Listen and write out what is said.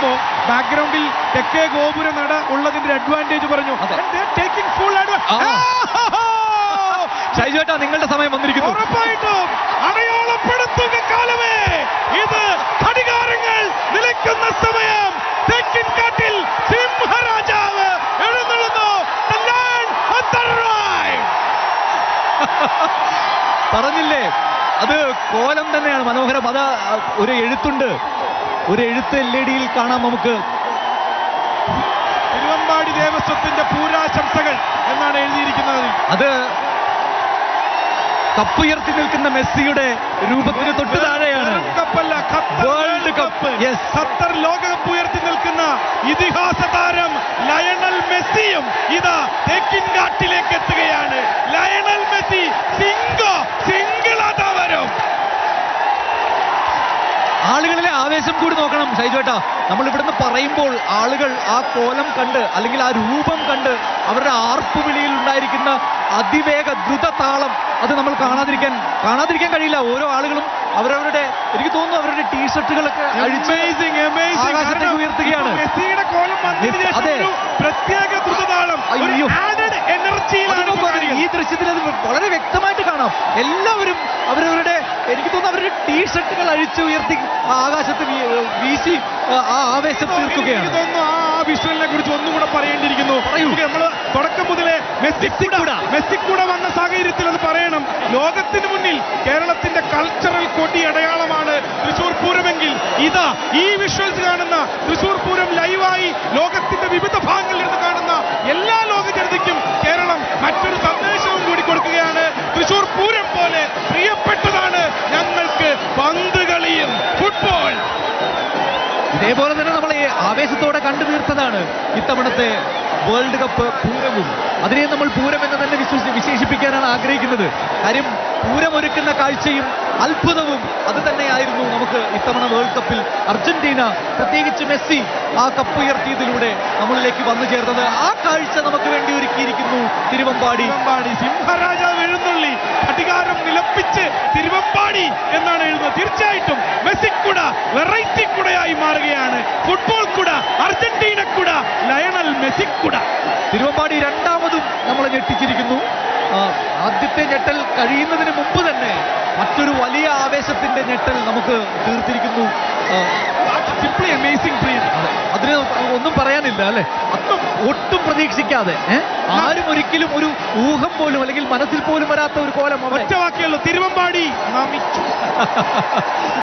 നോക്കുമ്പോ ബാക്ക്ഗ്രൗണ്ടിൽ തെക്കേ ഗോപുര നട ഉള്ളതിന്റെ അഡ്വാൻറ്റേജ് പറഞ്ഞു അതെ. ടേക്കിംഗ് ഫുൾ ആ. ഷൈജു ചേട്ടാ നിങ്ങളുടെ സമയം വന്നിരിക്കുന്നു ഉറപ്പായിട്ടും അടയാളപ്പെടുത്തുക കാലമേ ഇത് ഘടികാരങ്ങൾ നിലയ്ക്കുന്ന സമയം തെക്കിൻ കാട്ടിൽ സിംഹരാജാവ് എഴുന്നള്ളുന്നു The land of the right. പറഞ്ഞില്ലേ അത് കോലം തന്നെയാണ് മനോഹരം അത് ഒരു എഴുത്തുണ്ട് ഒരു എഴുത്ത് എൽ ഇ ഡിയിൽ കാണാം നമുക്ക് തിരുവമ്പാടി ദേവസ്വത്തിന്റെ പൂരാശംസകൾ എന്നാണ് എഴുതിയിരിക്കുന്നത് അത് കപ്പുയർത്തി നിൽക്കുന്ന മെസ്സിയുടെ രൂപത്തിന് തൊട്ട് താഴെയാണ് വെറും കപ്പല്ല Qatar World world Cup. Cup Yes. Qatar ലോകകപ്പ് ഉയർത്തി നിൽക്കുന്ന ഇതിഹാസ താരം ലയണൽ മെസ്സിയും ഇതാ തെക്കിൻകാട്ടിലേക്ക് എത്തുകയാണ് ലയണൽ മെസ്സി സിംഗോ സിംഗിളാതാ വരും ആളുകളിലെ ആവേശം കൂടി നോക്കണം ഷൈജുവേട്ടാ നമ്മൾ ഇവിടുന്ന് പറയുമ്പോൾ ആളുകൾ ആ കോലം കണ്ട് അല്ലെങ്കിൽ ആ രൂപം കണ്ട് അവരുടെ ആർപ്പുവിളിയിൽ ഉണ്ടായിരിക്കുന്ന അതിവേഗ ദ്രുത താളം അത് നമ്മൾ കാണാതിരിക്കാൻ കാണാതിരിക്കാൻ കഴിയില്ല ഓരോ ആളുകളും അവരവരുടെ എനിക്ക് തോന്നുന്നു അവരുടെ ടീഷർട്ടുകളൊക്കെ അഴിച്ച് Amazing, amazing. ആകാശത്തേക്ക് കാരണം ഉയർത്തുകയാണ്. ഇപ്പോൾ മെസ്സിയുടെ കോലം വന്നതിന് ശേഷം അതെ. ഒരു പ്രത്യേക ദ്രുതതാളം ഒരു അയ്യോ. added എനർജിയിലാണ് അത് നോക്കൂ, അത് ഈ ദൃശ്യത്തിൽ അത് വളരെ വ്യക്തമായിട്ട് കാണാം എല്ലാവരും അവരവരുടെ എനിക്ക് തോന്നുന്നു അവരുടെ ടീഷർട്ടുകൾ അഴിച്ച് ഉയർത്തി ആ ആകാശത്ത് വീ- വീശി ആ, ആ ആവേശം തീർക്കുകയാണ് എനിക്ക് തോന്നുന്നു ആ വിഷ്വലിനെ കുറിച്ച് ഒന്നും കൂടെ പറയേണ്ടിയിരിക്കുന്നു പറയൂ. നമ്മൾ തുടക്കം മുതലേ മെസ്സിക്കൂട മെസ്സിക്കൂട വന്ന സാഹചര്യത്തിൽ അത് പറയണം ലോകത്തിന് മുന്നിൽ കേരളത്തിന്റെ കൾച്ചറൽ കൊടി അടയാളമാണ് തൃശൂർ പൂരമെങ്കിൽ ഇതാ ഈ വിഷ്വൽസ് കാണുന്ന തൃശൂർ പൂരം ലൈവായി ലോകത്തിന്റെ വിവിധ ഭാഗങ്ങളിൽ നിന്ന് കാണുന്ന എല്ലാ ലോക ജനതയ്ക്കും കേരളം മറ്റൊരു സന്ദേശവും കൂടി കൊടുക്കുകയാണ് തൃശൂർ പൂരം പോലെ പ്രിയപ്പെട്ടതാണ് ഞങ്ങൾക്ക് പന്ത് കളിയും ഫുട്ബോൾ ഇതേപോലെ തന്നെ നമ്മൾ ഈ ആവേശത്തോടെ കണ്ടു തീർത്തതാണ് ഇത്തവണത്തെ വേൾഡ് കപ്പ് പൂരവും അതിനെ നമ്മൾ പൂരം എന്ന് തന്നെ വിശ്വസി വിശേഷിപ്പിക്കാനാണ് ആഗ്രഹിക്കുന്നത് കാര്യം പൂരമൊരുക്കുന്ന കാഴ്ചയും അത്ഭുതവും അത് തന്നെയായിരുന്നു നമുക്ക് ഇത്തവണ വേൾഡ് കപ്പിൽ അർജന്റീന പ്രത്യേകിച്ച് മെസ്സി ആ കപ്പ് ഉയർത്തിയതിലൂടെ നമ്മളിലേക്ക് വന്നു ചേർന്നത് ആ കാഴ്ച നമുക്ക് വേണ്ടി ഒരുക്കിയിരിക്കുന്നു തിരുവമ്പാടി തിരുവമ്പാടി സിംഹരാജാവ് എഴുന്നള്ളി അധികാരം നിലപ്പിച്ച് തിരുവമ്പാടി എന്നാണ് എഴുതുന്നത് തീർച്ചയായിട്ടും മെസ്സിക്കുട വെറൈറ്റി കുടയായി മാറുകയാണ് ഫുട്ബോൾ കുട അർജന്റീന കുട ലയണൽ മെസ്സിക്കുട തിരുവമ്പാടി രണ്ടാമതും നമ്മളെ ഞെട്ടിച്ചിരിക്കുന്നു ആ, ആദ്യത്തെ ഞെട്ടൽ കഴിയുന്നതിന് മുമ്പ് തന്നെ മറ്റൊരു വലിയ ആവേശത്തിന്റെ ഞെട്ടൽ നമുക്ക് തീർത്തിരിക്കുന്നു ആ, സിംപ്ലി അമേസിംഗ് പ്രിയൻ അതെ, അതിന് ഒന്നും പറയാനില്ല അല്ലെ അന്നും ഒട്ടും പ്രതീക്ഷിക്കാതെ ഏ? ആരും ഒരിക്കലും ഒരു ഊഹം പോലും അല്ലെങ്കിൽ മനസ്സിൽ പോലും വരാത്ത ഒരു കോലം അവിടെ ഒറ്റ വാക്കിയുള്ളൂ തിരുവമ്പാടി നമിച്ചു